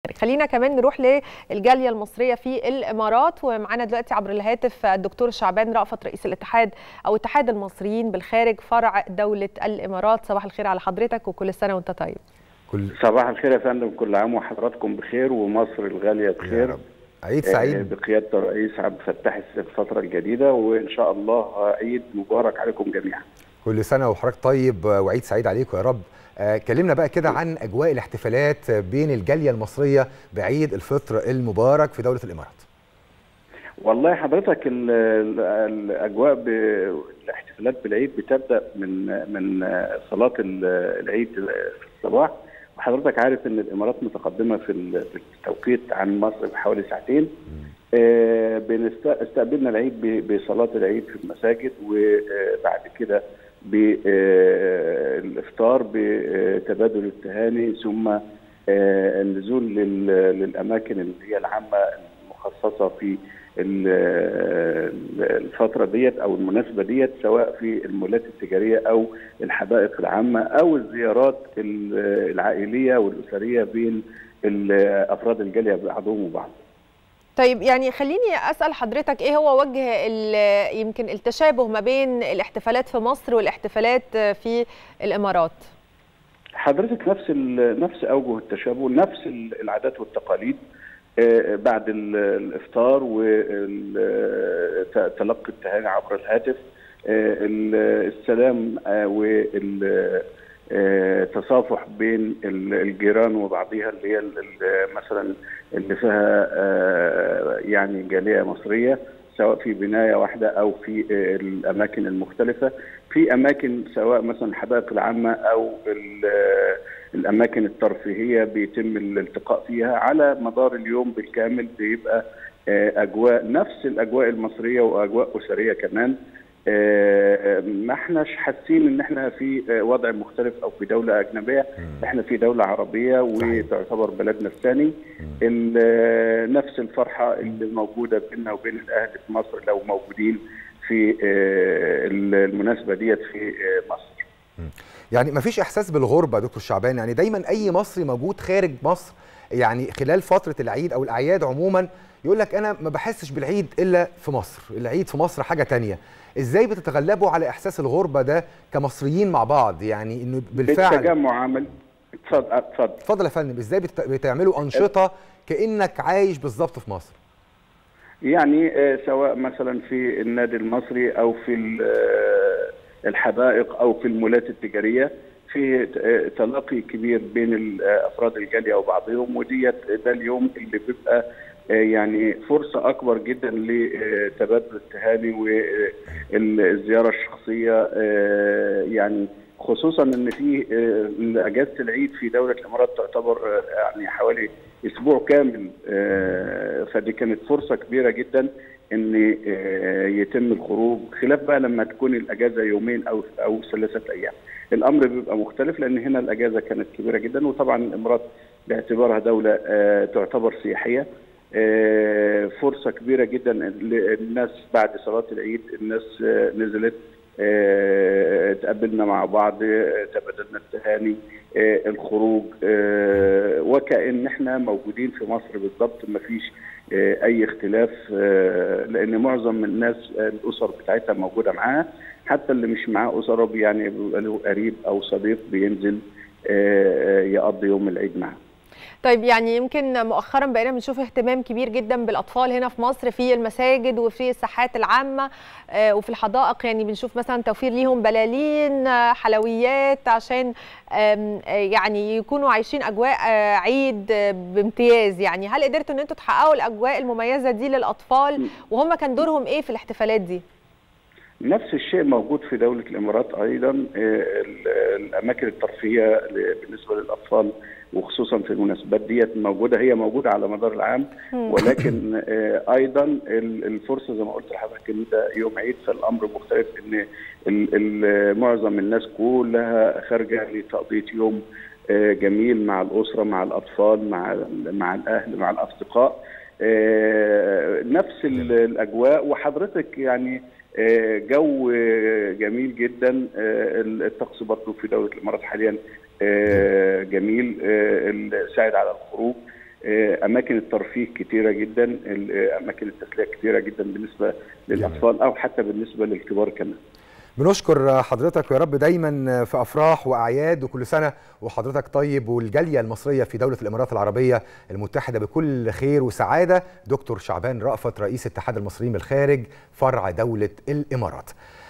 خلينا كمان نروح للجاليه المصريه في الامارات ومعانا دلوقتي عبر الهاتف الدكتور شعبان رأفت رئيس الاتحاد او اتحاد المصريين بالخارج فرع دوله الامارات صباح الخير على حضرتك وكل سنه وانت طيب كل صباح الخير يا فندم كل عام وحضراتكم بخير ومصر الغاليه يا بخير رب عيد آه، سعيد بقياده الرئيس عبد الفتاح السيسي الفتره الجديده وان شاء الله عيد مبارك عليكم جميعا كل سنه وحضرتك طيب وعيد سعيد عليكم يا رب آه، كلمنا بقى كده عن اجواء الاحتفالات بين الجاليه المصريه بعيد الفطر المبارك في دوله الامارات والله حضرتك ال- ال- الاجواء ب- الاحتفالات بالعيد بتبدا من من صلاه ال- العيد في الصباح وحضرتك عارف ان الامارات متقدمه في ال- في التوقيت عن مصر بحوالي ساعتين آه، بنست- استقبلنا العيد ب- بصلاه العيد في المساجد وبعد كده بالافطار بتبادل التهاني ثم آه، النزول لل- للاماكن اللي هي العامه المخصصه في ال- الفتره ديت او المناسبه ديت سواء في المولات التجاريه او الحدائق العامه او الزيارات ال- العائليه والاسريه بين ال- افراد الجاليه بعضهم وبعض. طيب يعني خليني اسال حضرتك ايه هو وجه ال- يمكن التشابه ما بين الاحتفالات في مصر والاحتفالات في الامارات حضرتك نفس ال- نفس اوجه التشابه نفس ال- العادات والتقاليد آه، بعد ال- الافطار وتلقي التهاني عبر الهاتف آه، ال- السلام والتصافح بين ال- الجيران وبعضها اللي هي ال- ال- مثلا اللي فيها آه، يعني جاليه مصريه سواء في بنايه واحده او في آه، الاماكن المختلفه في اماكن سواء مثلا الحدائق العامه او ال- الاماكن الترفيهيه بيتم الالتقاء فيها على مدار اليوم بالكامل بيبقى آه، اجواء نفس الاجواء المصريه واجواء اسريه كمان آه، ما احناش حاسين ان احنا في آه، وضع مختلف او في دوله اجنبيه احنا في دوله عربيه صحيح. وتعتبر بلدنا الثاني ال- آه، نفس الفرحه اللي موجوده بيننا وبين الاهل في مصر لو موجودين في آه، المناسبه ديت في آه، مصر يعني مفيش احساس بالغربه يا دكتور شعبان يعني دايما اي مصري موجود خارج مصر يعني خلال فتره العيد او الاعياد عموما يقول لك انا ما بحسش بالعيد الا في مصر العيد في مصر حاجه تانية ازاي بتتغلبوا على احساس الغربه ده كمصريين مع بعض يعني انه بالفعل بالتجمع عمل اتفضل اتفضل اتفضل يا فندم ازاي بت- بتعملوا انشطه كانك عايش بالظبط في مصر يعني آه، سواء مثلا في النادي المصري او في ال- آه، الحدائق او في المولات التجاريه في آه، تلاقي كبير بين ال- آه، افراد الجاليه وبعضهم وديت ده اليوم اللي بيبقى آه، يعني فرصه اكبر جدا لتبادل التهاني والزياره الشخصيه آه، يعني خصوصا ان في آه، اجازه العيد في دوله الامارات تعتبر آه، يعني حوالي اسبوع كامل آه، فدي كانت فرصه كبيره جدا ان آه، يتم الخروج خلاف بقى لما تكون الاجازه يومين او او ثلاثه ايام الامر بيبقى مختلف لان هنا الاجازه كانت كبيره جدا وطبعا الامارات باعتبارها دوله آه، تعتبر سياحيه آه، فرصه كبيره جدا للناس بعد صلاه العيد الناس آه، نزلت آه، تقابلنا مع بعض آه، تبادلنا التهاني آه، الخروج آه، وكأن احنا موجودين في مصر بالضبط ما فيش آه، اي اختلاف آه، لان معظم الناس آه، الاسر بتاعتها موجوده معاها حتى اللي مش معاه اسره يعني بيبقى له قريب او صديق بينزل آه، آه، يقضي يوم العيد معاه طيب يعني يمكن مؤخرا بقينا بنشوف اهتمام كبير جدا بالاطفال هنا في مصر في المساجد وفي الساحات العامه آه، وفي الحدائق يعني بنشوف مثلا توفير ليهم بلالين آه، حلويات عشان آم، آه، يعني يكونوا عايشين اجواء آه، عيد آه، بامتياز يعني هل قدرتوا ان انتوا تحققوا الاجواء المميزه دي للاطفال وهم كان دورهم ايه في الاحتفالات دي؟ نفس الشيء موجود في دولة الإمارات أيضا آه، ال- الأماكن الترفيهية ل- بالنسبة للأطفال وخصوصا في المناسبات ديت موجودة هي موجودة على مدار العام ولكن آه، أيضا ال- الفرصة زي ما قلت لحضرتك إن ده يوم عيد فالأمر مختلف إن ال- ال- معظم الناس كلها خارجة لتقضية يوم آه، جميل مع الأسرة مع الأطفال مع ال- مع الأهل مع الأصدقاء آه، نفس ال- الأجواء وحضرتك يعني آه، جو آه، جميل جدا آه، الطقس برضه في دولة الإمارات حاليا آه، جميل آه، الساعد على الخروج اماكن الترفيه كتيره جدا اماكن التسليه كتيره جدا بالنسبه للاطفال او حتى بالنسبه للكبار كمان بنشكر حضرتك ويا رب دايما في افراح واعياد وكل سنه وحضرتك طيب والجاليه المصريه في دوله الامارات العربيه المتحده بكل خير وسعاده دكتور شعبان رأفت رئيس اتحاد المصريين بالخارج فرع دوله الامارات